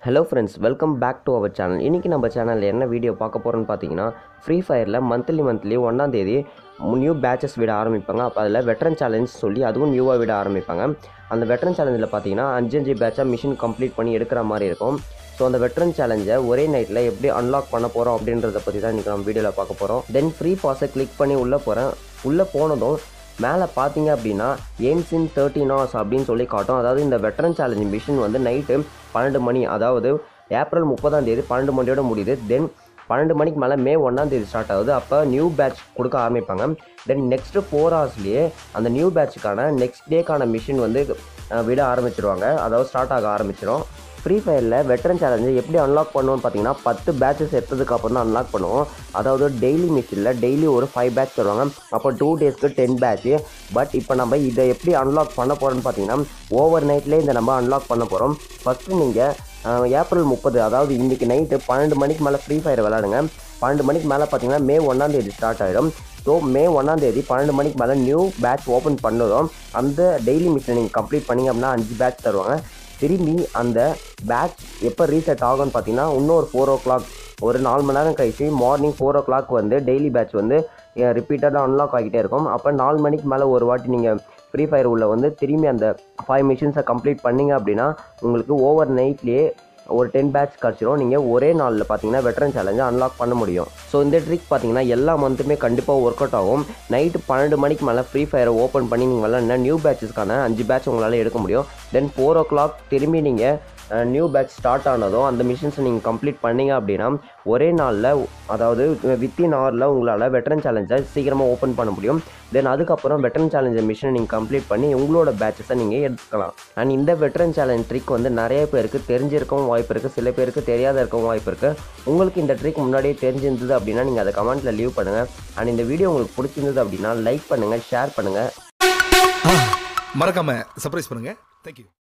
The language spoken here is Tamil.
hello friends welcome back to our channel இன்றைக்கி நம்ம சேனலில் என்ன வீடியோ பார்க்க போகிறோன்னு பார்த்தீங்கன்னா ஃப்ரீ ஃபயரில் மந்த்லி மந்த்லி ஒன்றாந்தேதி நியூ பேட்சஸ் விட ஆரம்பிப்பாங்க அப்போ அதில் வெட்ரன் சேலஞ்ச் சொல்லி அதுவும் நியூவாக விட ஆரம்பிப்பாங்க அந்த வெட்ரன் சேலஞ்சில் பார்த்தீங்கன்னா அஞ்சு அஞ்சு பேட்சாக மிஷின் கம்ப்ளீட் பண்ணி எடுக்கிற மாதிரி இருக்கும் ஸோ அந்த வெட்ரன் சேலஞ்சை ஒரே நைட்டில் எப்படி அன்லாக் பண்ண போகிறோம் அப்படின்றத பற்றி தான் இன்றைக்கி நம்ம வீடியோவில் பார்க்க போகிறோம் தென் ஃப்ரீ பாஸை கிளிக் பண்ணி உள்ளே போகிறேன் உள்ளே போனதும் மேலே பார்த்தீங்க அப்படின்னா எய்ம்ஸ் இன் தேர்ட்டின் ஹவர்ஸ் அப்படின்னு சொல்லி காட்டும் அதாவது இந்த வெட்ரன் சேலஞ்ச் மிஷின் வந்து நைட்டு பன்னெண்டு மணி அதாவது ஏப்ரல் முப்பதாம் தேதி பன்னெண்டு மணியோட முடியுது தென் பன்னெண்டு மணிக்கு மேலே மே ஒன்றாம் தேதி ஸ்டார்ட் ஆகுது அப்போ நியூ பேட்ச் கொடுக்க ஆரம்பிப்பாங்க தென் நெக்ஸ்ட்டு ஃபோர் ஹவர்ஸ்லேயே அந்த நியூ பேட்சுக்கான நெக்ஸ்ட் டேக்கான மிஷின் வந்து அஹ், விட ஆரம்பிச்சிருவாங்க அதாவது ஸ்டார்ட் ஆக ஆரம்பிச்சிடும் ஃப்ரீ ஃபயரில் வெட்ரன் சேலஞ்சு எப்படி அன்லாக் பண்ணுவோம்னு பார்த்தீங்கன்னா பத்து பேட்சஸ் எடுத்ததுக்கு அப்புறம் தான் அன்லாக் பண்ணுவோம் அதாவது டெய்லி மிஷினில் டெய்லி ஒரு ஃபைவ் பேட்ச் தருவாங்க அப்போ டூ டேஸ்க்கு டென் பேட்ச் பட் இப்போ நம்ம இதை எப்படி அன்லாக் பண்ண போகிறோம்னு பார்த்தீங்கன்னா ஓவர் நைட்லேயே இதை நம்ம அன்லாக் பண்ண போகிறோம் ஃபஸ்ட்டு நீங்கள் ஏப்ரல் முப்பது அதாவது இன்றைக்கி நைட்டு பன்னெண்டு மணிக்கு மேலே ஃப்ரீ ஃபயர் விளாடுங்க பன்னெண்டு மணிக்கு மேலே பார்த்தீங்கன்னா மே ஒன்றாம் தேதி ஸ்டார்ட் ஆகிடும் ஸோ மே ஒன்றாம் தேதி பன்னெண்டு மணிக்கு மேலே நியூ பேட்ச் ஓப்பன் பண்ணதும் அந்த டெய்லி மிஷினை நீங்கள் கம்ப்ளீட் பண்ணிங்க அப்படின்னா அஞ்சு பேட்ச் தருவாங்க திரும்பி அந்த பேட்ச் எப்போ ரீசெட் ஆகும்னு பார்த்தீங்கன்னா இன்னும் ஒரு ஃபோர் ஓ கிளாக் ஒரு நாலு மணி நேரம் கழிச்சு மார்னிங் ஃபோர் ஓ கிளாக் வந்து டெய்லி பேட்ச் வந்து ரிப்பீட்டடாக அன்லாக் ஆகிட்டே இருக்கும் அப்போ நாலு மணிக்கு மேலே ஒரு வாட்டி நீங்கள் ஃப்ரீ ஃபயர் உள்ள வந்து திரும்பி அந்த ஃபைவ் மிஷின்ஸை கம்ப்ளீட் பண்ணீங்க அப்படின்னா உங்களுக்கு ஓவர் நைட்லேயே ஒரு டென் பேட்ச் கிடச்சிரும் நீங்கள் ஒரே நாளில் பார்த்தீங்கன்னா வெட்ரன் சேலஞ்சை அன்லாக் பண்ண முடியும் ஸோ இந்த ட்ரிக் பார்த்தீங்கன்னா எல்லா மந்த்துமே கண்டிப்பாக ஒர்க் அவுட் ஆகும் நைட்டு பன்னெண்டு மணிக்கு மேலே ஃப்ரீ ஃபயரை ஓப்பன் பண்ணி நீங்கள் விளாட்னா நியூ பேட்சஸ்க்கான அஞ்சு பேட்ச் உங்களால் எடுக்க முடியும் தென் ஃபோர் ஓ கிளாக் திரும்பி நீங்கள் நியூ பேட்ச் ஸ்டார்ட் ஆனதும் அந்த மிஷின்ஸை நீங்கள் கம்ப்ளீட் பண்ணீங்க அப்படின்னா ஒரே நாளில் அதாவது வித்தின் ஹவரில் உங்களால் வெட்ரன் சேலஞ்சை சீக்கிரமாக ஓப்பன் பண்ண முடியும் தென் அதுக்கப்புறம் வெட்ரன் சேலஞ்சர் மிஷினை நீங்கள் கம்ப்ளீட் பண்ணி உங்களோட பேட்சஸை நீங்கள் எடுத்துக்கலாம் அண்ட் இந்த வெட்ரன் சேலஞ்ச் ட்ரிக் வந்து நிறைய பேருக்கு தெரிஞ்சிருக்கவும் வாய்ப்பு இருக்குது சில பேருக்கு தெரியாத இருக்கவும் வாய்ப்பு இருக்குது உங்களுக்கு இந்த ட்ரிக் முன்னாடியே தெரிஞ்சிருந்தது அப்படின்னா நீங்கள் அதை கமெண்ட்டில் லீவ் பண்ணுங்கள் அண்ட் இந்த வீடியோ உங்களுக்கு பிடிச்சிருந்தது அப்படின்னா லைக் பண்ணுங்கள் ஷேர் பண்ணுங்கள் மறக்காம சர்ப்ரைஸ் பண்ணுங்க தேங்க்யூ